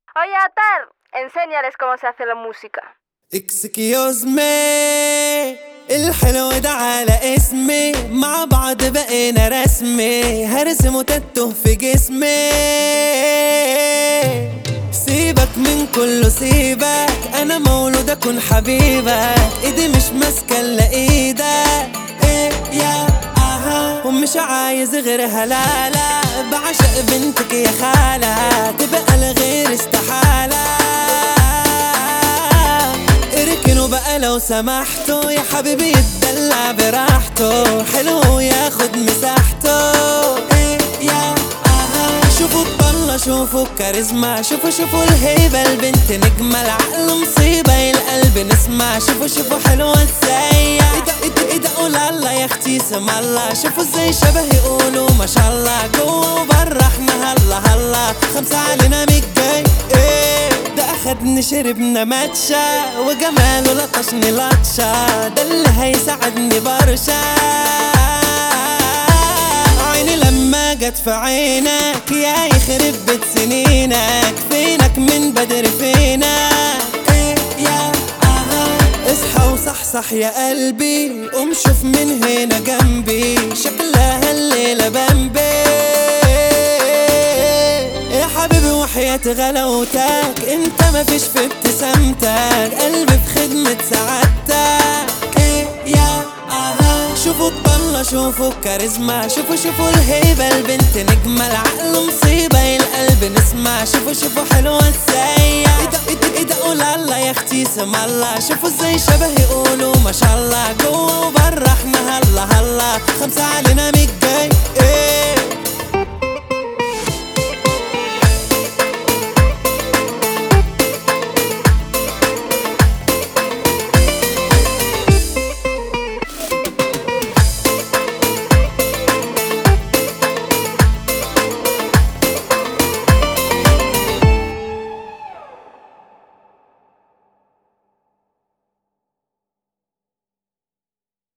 Oye, Atar, enséñales cómo se hace la música. اكسكيوز مي الحلو ده على اسمي مع بعض بقينا رسمي هرسم وتتوه في جسمي سيبك من كله سيبك انا مولود اكون حبيبك ايدي مش ماسكه الا ايدك ايه يا اها ومش عايز غيرها لا لا بعشق بنتك يا خالة تبقى لغير استحالة اركنوا بقى لو سمحتوا يا حبيبي يتدلع براحته حلو ياخد مساحته ايه يا اها شوفوا الطلة شوفوا الكاريزما شوفوا شوفوا الهيبة البنت نجمة العقل مصيبة القلب نسمع شوفوا شوفوا حلوة ازاي ايه ده ايه ده ايه ده قول الله يا اختي سم الله شوفوا ازاي شبه يقولوا ما شاء الله جوه وبره احنا هلا هلا خمسة علينا مية جاي ايه ده اخدني شربنا ماتشا وجماله لطشني لطشة ده اللي هيساعدني برشا عيني لما جت في عينك يا يخرب بيت سنينك فينك من بدر فينك ايه يا اها اصحى وصحصح يا قلبي قوم شوف من هنا جنبي شكلها الليلة بمبي يا حبيبي وحياة غلاوتك انت مفيش في ابتسامتك قلبي في خدمة سعادتك ايه يا اها شوفوا الطلة شوفوا الكاريزما شوفوا شوفوا الهيبة البنت نجمة العقل مصيبة القلب نسمع شوفوا شوفوا حلوة ازاي ايه ده ايه ده ايه ده قول الله يا اختي سم الله شوفوا ازاي شبه يقولوا ما شاء الله جوه وبره احنا هلا هلا خمسة علينا مية جاي ايه